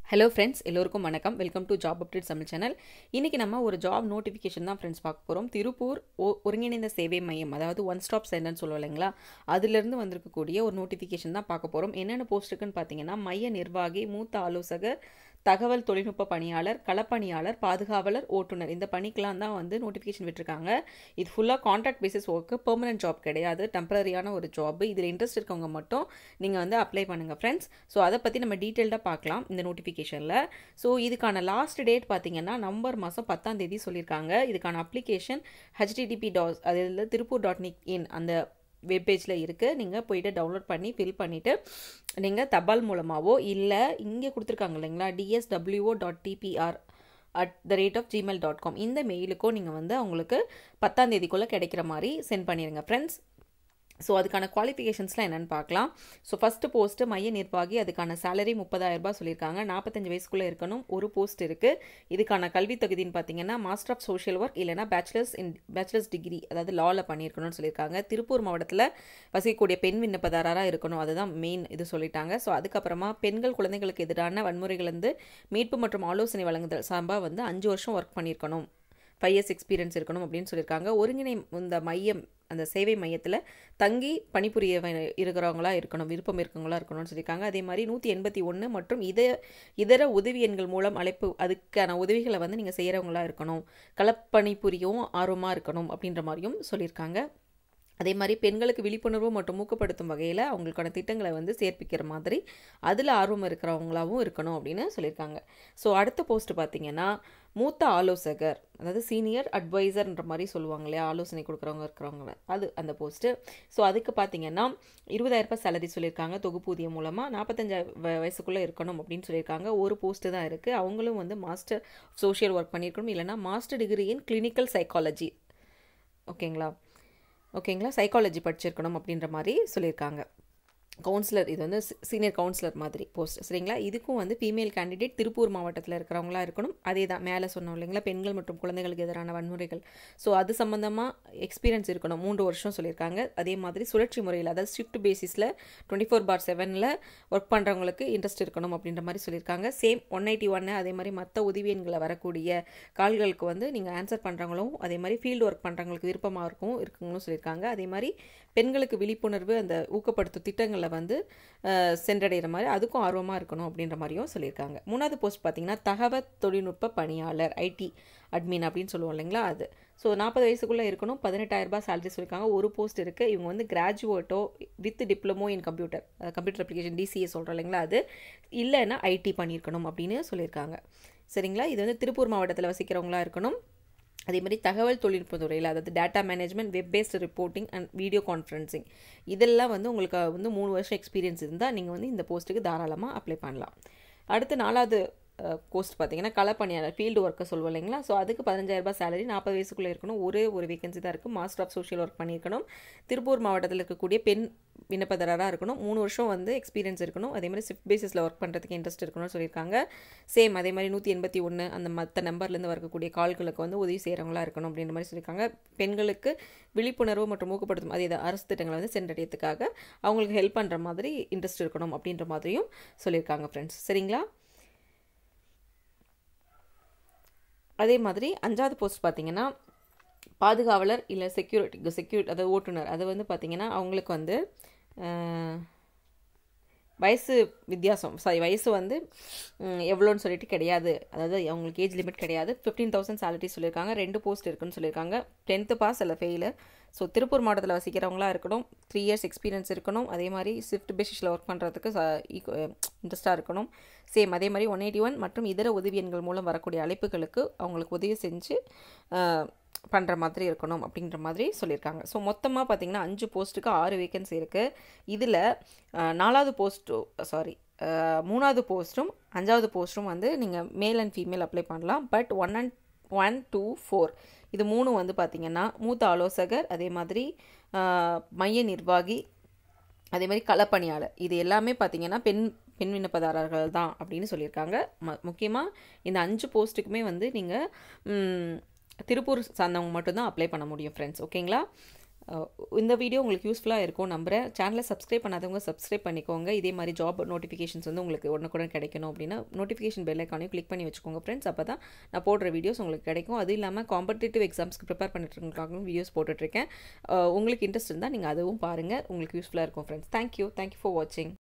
hello friends எல்லோருக்கும் வணக்கம் welcome to job update Tamil channel இன்றைக்கி நம்ம ஒரு ஜாப் நோட்டிஃபிகேஷன் தான் ஃப்ரெண்ட்ஸ் பார்க்க போகிறோம் திருப்பூர் ஒ ஒருங்கிணைந்த சேவை மையம் அதாவது ஒன் ஸ்டாப் சென்டர்னு சொல்லுவோம் இல்லைங்களா அதுலேருந்து வந்திருக்கக்கூடிய ஒரு நோட்டிஃபிகேஷன் தான் பார்க்க போகிறோம் என்னென்ன போஸ்ட் இருக்குன்னு பார்த்தீங்கன்னா மைய நிர்வாகி மூத்த ஆலோசகர் தகவல் தொழில்நுட்ப பணியாளர் களப்பணியாளர் பாதுகாவலர் ஓட்டுநர் இந்த பணிக்கெலாம் தான் வந்து நோட்டிஃபிகேஷன் விட்டுருக்காங்க இது ஃபுல்லாக contract basis work permanent job கிடையாது டெம்பரரியான ஒரு ஜாப் இதில் இன்ட்ரெஸ்ட் இருக்கவங்க மட்டும் நீங்கள் வந்து அப்ளை பண்ணுங்கள் ஃப்ரெண்ட்ஸ் ஸோ அதை பற்றி நம்ம டீட்டெயில்டாக பார்க்கலாம் இந்த நோட்டிஃபிகேஷனில் ஸோ இதுக்கான லாஸ்ட் டேட் பார்த்தீங்கன்னா நவம்பர் மாதம் பத்தாம் தேதி சொல்லியிருக்காங்க இதுக்கான அப்ளிகேஷன் ஹெச்டிடிபி டாஸ் அதில் திருப்பூர் டாட் நிக் இன் அந்த வெப்பேஜில் இருக்குது நீங்கள் போயிட்டு டவுன்லோட் பண்ணி ஃபில் பண்ணிவிட்டு நீங்கள் தபால் மூலமாகவோ இல்லை இங்கே கொடுத்துருக்காங்க இல்லைங்களா DSWO dot DPR at the rate of Gmail dot com இந்த மெயிலுக்கும் நீங்கள் வந்து அவங்களுக்கு பத்தாம் தேதிக்குள்ளே கிடைக்கிற மாதிரி சென்ட் பண்ணிடுங்க ஃப்ரெண்ட்ஸ் ஸோ அதுக்கான குவாலிஃபிகேஷன்ஸ்லாம் என்னென்னு பார்க்கலாம் ஸோ ஃபஸ்ட்டு போஸ்ட்டு மைய நிர்வாகி அதுக்கான சேலரி முப்பதாயிரரூபா சொல்லியிருக்காங்க நாற்பத்தஞ்சு வயசுக்குள்ளே இருக்கணும் ஒரு போஸ்ட் இருக்குது இதுக்கான கல்வி தகுதின்னு பார்த்தீங்கன்னா மாஸ்டர் ஆஃப் சோஷியல் ஒர்க் இல்லைனா பேச்சுலர்ஸ் இன் பேச்சுலர்ஸ் டிகிரி அதாவது லாவில் பண்ணியிருக்கணும்னு சொல்லியிருக்காங்க திருப்பூர் மாவட்டத்தில் வசிக்கக்கூடிய பெண் விண்ணப்பதாரராக இருக்கணும் அதுதான் மெயின் இது சொல்லிட்டாங்க ஸோ அதுக்கப்புறமா பெண்கள் குழந்தைகளுக்கு எதிரான வன்முறைகள் வந்து மீட்பு மற்றும் ஆலோசனை வழங்குதல் சார்பாக வந்து அஞ்சு வருஷம் ஒர்க் பண்ணியிருக்கணும் ஃபைவ் இயர்ஸ் எக்ஸ்பீரியன்ஸ் இருக்கணும் அப்படின்னு சொல்லியிருக்காங்க ஒருங்கிணை இந்த மையம் அந்த சேவை மையத்தில் தங்கி பணிபுரிய இருக்கிறவங்களா இருக்கணும் விருப்பம் இருக்கவங்களா இருக்கணும்னு சொல்லியிருக்காங்க அதே மாதிரி நூற்றி எண்பத்தி ஒன்று மற்றும் இத இதர உதவி எண்கள் மூலம் அழைப்பு அதுக்கான உதவிகளை வந்து நீங்கள் செய்கிறவங்களா இருக்கணும் களப்பணிபுரியவும் ஆர்வமாக இருக்கணும் அப்படின்ற மாதிரியும் சொல்லியிருக்காங்க அதே மாதிரி பெண்களுக்கு விழிப்புணர்வு மற்றும் ஊக்கப்படுத்தும் வகையில் அவங்களுக்கான திட்டங்களை வந்து சேர்ப்பிக்கிற மாதிரி அதில் ஆர்வம் இருக்கிறவங்களாவும் இருக்கணும் அப்படின்னு சொல்லியிருக்காங்க ஸோ அடுத்த போஸ்ட் பார்த்தீங்கன்னா மூத்த ஆலோசகர் அதாவது சீனியர் அட்வைசர்ன்ற மாதிரி சொல்லுவாங்க இல்லையா ஆலோசனை கொடுக்குறவங்க இருக்கிறவங்க அது அந்த போஸ்ட்டு ஸோ அதுக்கு பார்த்தீங்கன்னா இருபதாயிரரூபா சேலரி சொல்லியிருக்காங்க தொகுப்பூதியம் மூலமாக நாற்பத்தஞ்சு வயசுக்குள்ளே இருக்கணும் அப்படின்னு சொல்லியிருக்காங்க ஒரு போஸ்ட்டு தான் இருக்குது அவங்களும் வந்து மாஸ்டர் சோஷியல் ஒர்க் பண்ணியிருக்கணும் இல்லைனா master degree in clinical psychology ஓகேங்களா ஓகேங்களா சைக்காலஜி படிச்சிருக்கணும் அப்படின்ற மாதிரி சொல்லியிருக்காங்க கவுன்சிலர் இது வந்து சீனியர் கவுன்சிலர் மாதிரி போஸ்ட் சரிங்களா இதுக்கும் வந்து ஃபீமேல் கேண்டிடேட் திருப்பூர் மாவட்டத்தில் இருக்கிறவங்களா இருக்கணும் அதே தான் மேலே சொன்னோம் இல்லைங்களா பெண்கள் மற்றும் குழந்தைகளுக்கு எதிரான வன்முறைகள் ஸோ அது சம்மந்தமாக எக்ஸ்பீரியன்ஸ் இருக்கணும் மூன்று வருஷம் சொல்லியிருக்காங்க அதே மாதிரி சுழற்சி முறையில் அதாவது ஷிஃப்ட் பேசிஸில் டுவெண்ட்டி ஃபோர் பார் செவனில் ஒர்க் பண்ணுறவங்களுக்கு இன்ட்ரெஸ்ட் இருக்கணும் அப்படின்ற மாதிரி சொல்லியிருக்காங்க சேம் ஒன் எயிட்டி ஒன்று அதே மாதிரி மற்ற உதவி எண்களை வரக்கூடிய கால்களுக்கு வந்து நீங்கள் ஆன்சர் பண்ணுறவங்களும் அதே மாதிரி ஃபீல்டு ஒர்க் பண்ணுறவங்களுக்கு விருப்பமாக இருக்கும் இருக்குங்களும் சொல்லியிருக்காங்க அதே மாதிரி பெண்களுக்கு விழிப்புணர்வு அந்த ஊக்கப்படுத்தும் திட்டங்களை வந்து சென்றடைகிற மாதிரி அதுக்கும் ஆர்வமாக இருக்கணும் அப்படின்ற மாதிரியும் சொல்லியிருக்காங்க மூணாவது போஸ்ட் பார்த்தீங்கன்னா தகவல் தொழில்நுட்ப பணியாளர் ஐடி அட்மின் அப்படின்னு சொல்லுவோம் இல்லைங்களா அது ஸோ நாற்பது வயசுக்குள்ளே இருக்கணும் பதினெட்டாயிரரூபா சேலரி சொல்லியிருக்காங்க ஒரு போஸ்ட் இருக்குது இவங்க வந்து கிராஜுவேட்டோ with diploma in computer computer application DCA சொல்கிறோம் இல்லைங்களா அது இல்லைன்னா ஐடி பண்ணியிருக்கணும் அப்படின்னு சொல்லியிருக்காங்க சரிங்களா இது வந்து திருப்பூர் மாவட்டத்தில் வசிக்கிறவங்களா இருக்கணும் அதே மாதிரி தகவல் தொழில்நுட்ப துறையில் அதாவது data management web based reporting and video conferencing இதெல்லாம் வந்து உங்களுக்கு வந்து மூணு வருஷம் எக்ஸ்பீரியன்ஸ் இருந்தால் நீங்கள் வந்து இந்த போஸ்ட்டுக்கு தாராளமாக அப்ளை பண்ணலாம் அடுத்து நாலாவது போஸ்ட் பார்த்தீங்கன்னா களப்பணியாளர் ஃபீல்டு ஒர்க்கை சொல்லுவோம் இல்லைங்களா ஸோ அதுக்கு பதினஞ்சாயிரரூபா சேலரி நாற்பது வயசுக்குள்ளே இருக்கணும் ஒரே ஒரு வேகன்சி தான் இருக்குது மாஸ்டர் ஆஃப் சோஷியல் ஒர்க் பண்ணியிருக்கணும் திருப்பூர் மாவட்டத்தில் இருக்கக்கூடிய பெண் விண்ணப்பதாரராக இருக்கணும் மூணு வருஷம் வந்து எக்ஸ்பீரியன்ஸ் இருக்கணும் அதே மாதிரி ஷிஃப்ட் பேசிஸில் ஒர்க் பண்ணுறதுக்கு இன்ட்ரெஸ்ட் இருக்கணும்னு சொல்லியிருக்காங்க சேம் அதே மாதிரி நூற்றி எண்பத்தி ஒன்று அந்த மற்ற நம்பர்லேருந்து வரக்கூடிய கால்களுக்கு வந்து உதவி செய்கிறவங்களா இருக்கணும் அப்படின்ற மாதிரி சொல்லியிருக்காங்க பெண்களுக்கு விழிப்புணர்வு மற்றும் ஊக்கப்படுத்தும் அதே அரசு திட்டங்களை வந்து சென்றடையத்துக்காக அவங்களுக்கு ஹெல்ப் பண்ணுற மாதிரி இன்ட்ரெஸ்ட் இருக்கணும் அப்படின்ற மாதிரியும் சொல்லியிருக்காங்க ஃப்ரெண்ட்ஸ் சரிங்களா அதே மாதிரி அஞ்சாவது போஸ்ட் பார்த்தீங்கன்னா பாதுகாவலர் இல்லை செக்யூரிட்டி செக்யூரிட்டி அதாவது ஓட்டுநர் அது வந்து பார்த்திங்கன்னா அவங்களுக்கு வந்து வயசு வித்தியாசம் சாரி வயசு வந்து எவ்வளோன்னு சொல்லிட்டு கிடையாது அதாவது அவங்களுக்கு ஏஜ் லிமிட் கிடையாது ஃபிஃப்டீன் தௌசண்ட் சேலரி சொல்லியிருக்காங்க ரெண்டு போஸ்ட் இருக்குன்னு சொல்லியிருக்காங்க டென்த்து பாஸ் இல்லை ஃபெயிலு ஸோ திருப்பூர் மாவட்டத்தில் வசிக்கிறவங்களா இருக்கணும் த்ரீ இயர்ஸ் எக்ஸ்பீரியன்ஸ் இருக்கணும் அதே மாதிரி ஷிஃப்ட் பேசிஸில் ஒர்க் பண்ணுறதுக்கு இன்ட்ரெஸ்ட்டாக இருக்கணும் சேம் அதே மாதிரி ஒன் எயிட்டி ஒன் மற்றும் இதர உதவி எண்கள் மூலம் வரக்கூடிய அழைப்புகளுக்கு அவங்களுக்கு உதவி செஞ்சு பண்ணுற மாதிரி இருக்கணும் அப்படின்ற மாதிரி சொல்லியிருக்காங்க ஸோ மொத்தமாக பார்த்திங்கன்னா அஞ்சு போஸ்ட்டுக்கு ஆறு வேகன்சி இருக்குது இதில் நாலாவது போஸ்ட்டு சாரி மூணாவது போஸ்ட்டும் அஞ்சாவது போஸ்ட்டும் வந்து நீங்கள் மேல் அண்ட் ஃபீமேல் அப்ளை பண்ணலாம் but one and one two four இது மூணு வந்து பார்த்திங்கன்னா மூத்த ஆலோசகர் அதே மாதிரி மைய நிர்வாகி அதே மாதிரி களப்பணியாளர் இது எல்லாமே பார்த்திங்கன்னா பெண் பெண் விண்ணப்பதாரர்கள் தான் அப்படின்னு சொல்லியிருக்காங்க ம முக்கியமாக இந்த அஞ்சு போஸ்ட்டுக்குமே வந்து நீங்கள் திருப்பூர் சார்ந்தவங்க மட்டும்தான் அப்ளை பண்ண முடியும் ஃப்ரெண்ட்ஸ் ஓகேங்களா இந்த வீடியோ உங்களுக்கு யூஸ்ஃபுல்லாக இருக்கும் நம்புகிறேன் சேனலை சப்ஸ்கிரைப் பண்ணாதவங்க சப்ஸ்கிரைப் பண்ணிக்கோங்க இதே மாதிரி ஜாப் நோட்டிஃபிகேஷன்ஸ் வந்து உங்களுக்கு உடனுக்குடன் கிடைக்கணும் அப்படின்னா நோட்டிஃபிகேஷன் பெல் ஐக்கானையும் கிளிக் பண்ணி வச்சுக்கோங்க ஃப்ரெண்ட்ஸ் அப்போ தான் நான் போடுற வீடியோஸ் உங்களுக்கு கிடைக்கும் அது இல்லாமல் காம்படிட்டிவ் எக்ஸாம்ஸ்க்கு ப்ரிப்பேர் பண்ணிட்டுருக்காகவும் வீடியோஸ் போட்டுட்ருக்கேன் உங்களுக்கு இன்ட்ரெஸ்ட் இருந்தால் நீங்கள் அதுவும் பாருங்கள் உங்களுக்கு யூஸ்ஃபுல்லாக இருக்கும் ஃப்ரெண்ட்ஸ் தேங்க்யூ தேங்க்யூ ஃபார் வாட்சிங்